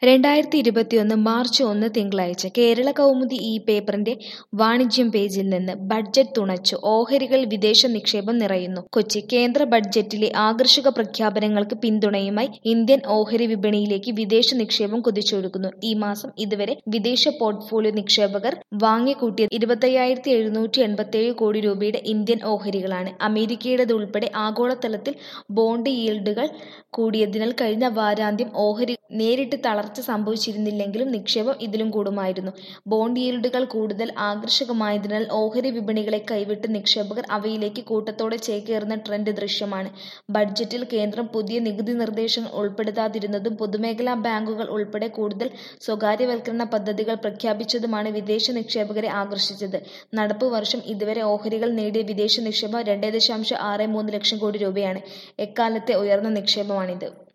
രണ്ടായിരത്തി ഇരുപത്തിയൊന്ന് മാർച്ച് ഒന്ന് തിങ്കളാഴ്ച കേരള കൗമുദി ഈ പേപ്പറിന്റെ വാണിജ്യം പേജിൽ നിന്ന് ബഡ്ജറ്റ് തുണച്ചു ഓഹരികൾ വിദേശ നിക്ഷേപം നിറയുന്നു കൊച്ചി കേന്ദ്ര ബഡ്ജറ്റിലെ ആകർഷക പ്രഖ്യാപനങ്ങൾക്ക് പിന്തുണയുമായി ഇന്ത്യൻ ഓഹരി വിപണിയിലേക്ക് വിദേശ നിക്ഷേപം കുതിച്ചൊഴുകുന്നു ഈ മാസം ഇതുവരെ വിദേശ പോർട്ട്ഫോളിയോ നിക്ഷേപകർ വാങ്ങിക്കൂട്ടിയത് ഇരുപത്തയ്യായിരത്തി എഴുന്നൂറ്റി എൺപത്തിയേഴ് കോടി രൂപയുടെ ഇന്ത്യൻ ഓഹരികളാണ് അമേരിക്കയുടേത് ഉൾപ്പെടെ ആഗോളതലത്തിൽ ബോണ്ട് ഈൽഡുകൾ കൂടിയതിനാൽ കഴിഞ്ഞ വാരാന്ത്യം ഓഹരി നേരിട്ട് തളർച്ച സംഭവിച്ചിരുന്നില്ലെങ്കിലും നിക്ഷേപം ഇതിലും കൂടുമായിരുന്നു ബോണ്ട് ഈൽഡുകൾ കൂടുതൽ ആകർഷകമായതിനാൽ ഓഹരി വിപണികളെ കൈവിട്ട് നിക്ഷേപകർ അവയിലേക്ക് കൂട്ടത്തോടെ ചേക്കേറുന്ന ട്രെൻഡ് ദൃശ്യമാണ് ബഡ്ജറ്റിൽ കേന്ദ്രം പുതിയ നികുതി നിർദ്ദേശങ്ങൾ ഉൾപ്പെടുത്താതിരുന്നതും പൊതുമേഖലാ ബാങ്കുകൾ ഉൾപ്പെടെ കൂടുതൽ സ്വകാര്യവൽക്കരണ പദ്ധതികൾ പ്രഖ്യാപിച്ചതുമാണ് വിദേശ നിക്ഷേപകരെ ആകർഷിച്ചത് നടപ്പു വർഷം ഇതുവരെ ഓഹരികൾ നേടിയ വിദേശ നിക്ഷേപം രണ്ടേ ദശാംശം ആറ് മൂന്ന് ലക്ഷം കോടി രൂപയാണ് എക്കാലത്തെ ഉയർന്ന നിക്ഷേപമാണിത്